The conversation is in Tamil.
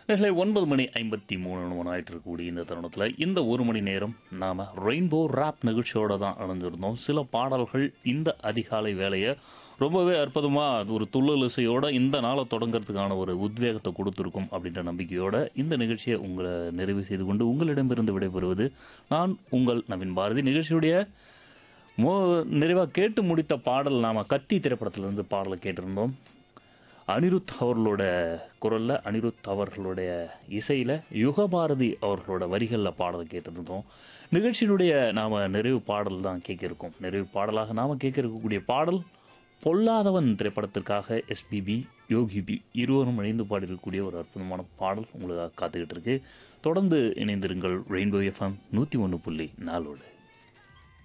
நேர்களை ஒன்பது மணி ஐம்பத்தி மூணு மணி ஆயிட்டு இருக்கக்கூடிய இந்த தருணத்தில் இந்த ஒரு மணி நேரம் நாம் ரெயின்போ ராப் நிகழ்ச்சியோட தான் அணைஞ்சிருந்தோம் சில பாடல்கள் இந்த அதிகாலை வேலையை ரொம்பவே அற்புதமாக ஒரு துள்ளல் இசையோட இந்த நாளை தொடங்கிறதுக்கான ஒரு உத்வேகத்தை கொடுத்துருக்கும் அப்படின்ற நம்பிக்கையோட இந்த நிகழ்ச்சியை உங்களை நிறைவு செய்து கொண்டு உங்களிடமிருந்து விடைபெறுவது நான் உங்கள் நவீன் பாரதி நிகழ்ச்சியுடைய மோ நிறைவாக கேட்டு முடித்த பாடல் நாம் கத்தி திரைப்படத்திலிருந்து பாடலை கேட்டிருந்தோம் அனிருத் அவர்களோட குரலில் அனிருத் அவர்களுடைய இசையில் யுகபாரதி அவர்களோட வரிகளில் பாடல் கேட்டிருந்தோம் நிகழ்ச்சியினுடைய நாம் நிறைவு பாடல் தான் கேட்க இருக்கோம் நிறைவு பாடலாக நாம் கேட்க இருக்கக்கூடிய பாடல் பொல்லாதவன் திரைப்படத்திற்காக எஸ்பிபி யோகி பி இருவரும் இணைந்து பாடியிருக்கக்கூடிய ஒரு அற்புதமான பாடல் உங்களுக்காக காத்துக்கிட்டு இருக்கு தொடர்ந்து இணைந்திருங்கள் ரெயின்போ எஃப்எம் நூற்றி ஒன்று புள்ளி நாலோடு